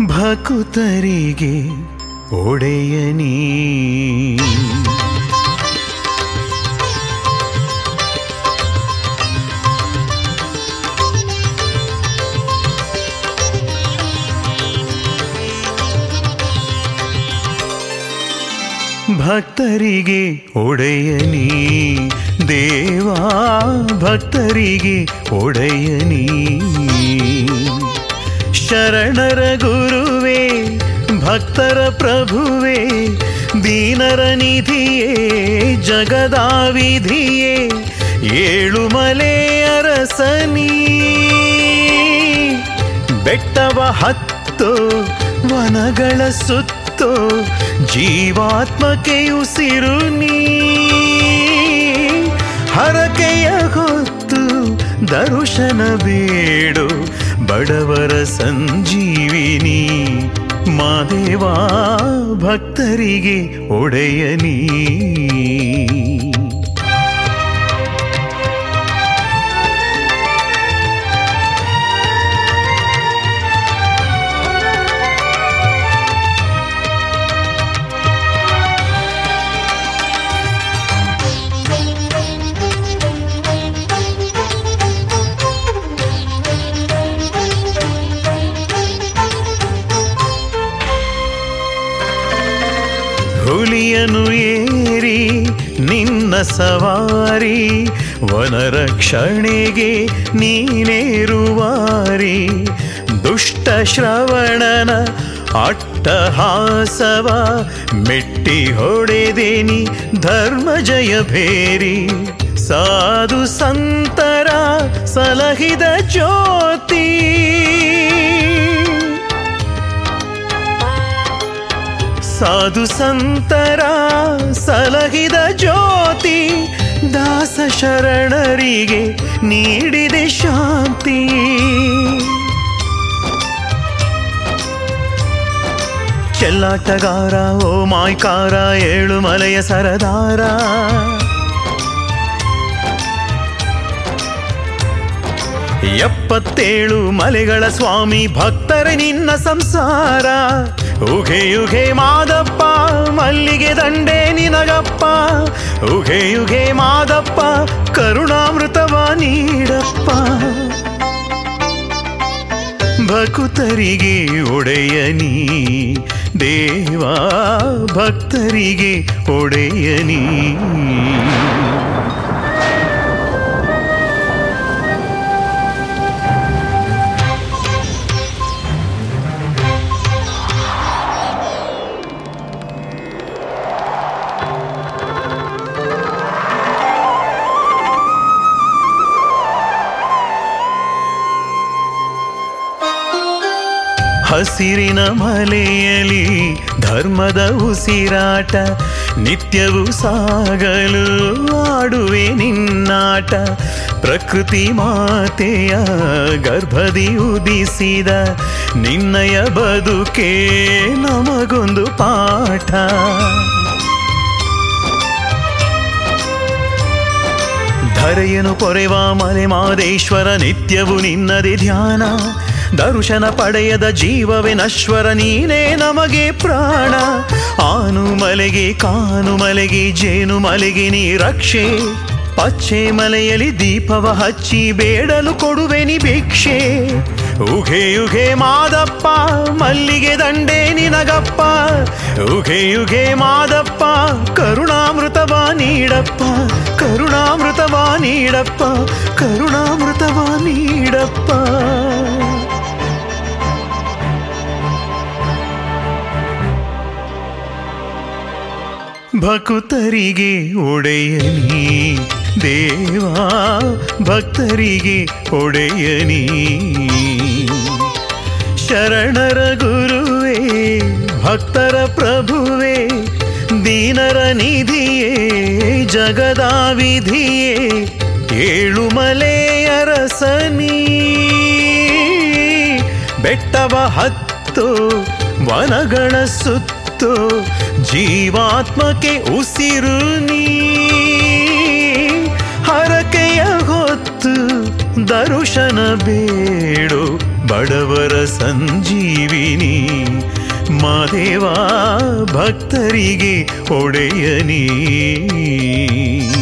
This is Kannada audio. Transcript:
ಭಕುತರಿಗೆ ಒಡೆಯನೀ ಭಕ್ತರಿಗೆ ಒಡೆಯನೀ ದೇವಾ ಭಕ್ತರಿಗೆ ಒಡೆಯನೀ ಶರಣರ ಗುರುವೇ ಭಕ್ತರ ಪ್ರಭುವೇ ದೀನರ ನಿಧಿಯೇ ಜಗದಾವಿಧಿಯೇ ಏಳುಮಲೆ ಅರಸನೀ ಬೆಟ್ಟವ ಹತ್ತೋ ವನಗಳ ಸುತ್ತೋ ಜೀವಾತ್ಮಕ್ಕೆ ಉಸಿರು ನೀ ಹರಕೆಯ ಹೊತ್ತು ದರ್ಶನ ಬೇಡು ಬಡವರ ಸಂಜೀವಿನಿ ಮಾದೇವಾ ಭಕ್ತರಿಗೆ ಒಡೆಯನೀ ಹುಲಿಯನು ಏರಿ ನಿನ್ನ ಸವಾರಿ ವನರಕ್ಷಣೆಗೆ ನೀನೇರುವಾರಿ ದುಷ್ಟ ಶ್ರವಣನ ಅಟ್ಟಹಾಸವ ಮೆಟ್ಟಿ ಹೊಡೆದೇನಿ ಧರ್ಮ ಜಯ ಭೇರಿ ಸಾಧು ಸಂತರ ಸಲಹಿದ ಜ್ಯೋತಿ ಸಾಧು ಸಂತರ ಸಲಹಿದ ಜ್ಯೋತಿ ದಾಸ ಶರಣರಿಗೆ ನೀಡಿದೆ ಶಾಂತಿ ಚೆಲ್ಲಾಟಗಾರ ಓ ಮಾಯ್ಕಾರ ಏಳು ಮಲೆಯ ಸರದಾರ ಎಪ್ಪತ್ತೇಳು ಮಲೆಗಳ ಸ್ವಾಮಿ ಭಕ್ತರ ನಿನ್ನ ಸಂಸಾರ ಉಘೆ ಯುಗೆ ಮಾದಪ್ಪ ಮಲ್ಲಿಗೆ ದಂಡೆ ನಿನಗಪ್ಪ ಉಘೆ ಯುಗೆ ಮಾದಪ್ಪ ಕರುಣಾಮೃತವ ನೀಡಪ್ಪ ಭಕುತರಿಗೆ ಒಡೆಯನಿ ದೇವಾ ಭಕ್ತರಿಗೆ ಒಡೆಯನಿ ಹಸಿರಿನ ಮಲೆಯಲಿ ಧರ್ಮದ ಉಸಿರಾಟ ನಿತ್ಯವೂ ಸಾಗಲು ಆಡುವೆ ನಿನ್ನಾಟ ಪ್ರಕೃತಿ ಮಾತೆಯ ಗರ್ಭದಿ ಉದಿಸಿದ ನಿನ್ನಯ ಬದುಕೆ ನಮಗೊಂದು ಪಾಠ ಧರೆಯನು ಪೊರೆವ ಮಲೆ ಮಾದೇಶ್ವರ ನಿತ್ಯವು ನಿನ್ನದೇ ಧ್ಯಾನ ದರ್ಶನ ಪಡೆಯದ ಜೀವವೇ ನಶ್ವರ ನೀನೇ ನಮಗೆ ಪ್ರಾಣ ಆನು ಮಲೆಗೆ ಕಾನು ಮಲೆಗೆ ಜೇನು ಮಲೆಗೆ ನೀ ರಕ್ಷೆ ಪಚ್ಚೆ ಮಲೆಯಲ್ಲಿ ದೀಪವ ಹಚ್ಚಿ ಬೇಡಲು ಕೊಡುವೆ ನೀ ಭಿಕ್ಷೆ ಉಘೆ ಯುಗೆ ಮಾದಪ್ಪ ಮಲ್ಲಿಗೆ ದಂಡೆ ನಿನಗಪ್ಪ ಉಘೆ ಯುಗೆ ಮಾದಪ್ಪ ಕರುಣಾಮೃತವ ನೀಡಪ್ಪ ಕರುಣಾಮೃತವ ನೀಡಪ್ಪ ಕರುಣಾಮೃತವ ನೀಡಪ್ಪ ಭಕುತರಿಗೆ ಒಡೆಯನಿ ದೇವಾ ಭಕ್ತರಿಗೆ ಒಡೆಯನಿ ಶರಣರ ಗುರುವೇ ಭಕ್ತರ ಪ್ರಭುವೇ ದೀನರ ನಿಧಿಯೇ ಜಗದಾವಿಧಿಯೇ ಏಳುಮಲೆ ಅರಸನೀ ಬೆಟ್ಟವ ಹತ್ತು ವನಗಳ ಸುತ್ತು ಜೀವಾತ್ಮಕ್ಕೆ ಉಸಿರು ನೀ ಹರಕೆಯ ಹೊತ್ತು ದರ್ಶನ ಬೇಡು ಬಡವರ ಸಂಜೀವಿನಿ ಮಹಾದೇವ ಭಕ್ತರಿಗೆ ಒಡೆಯನೀ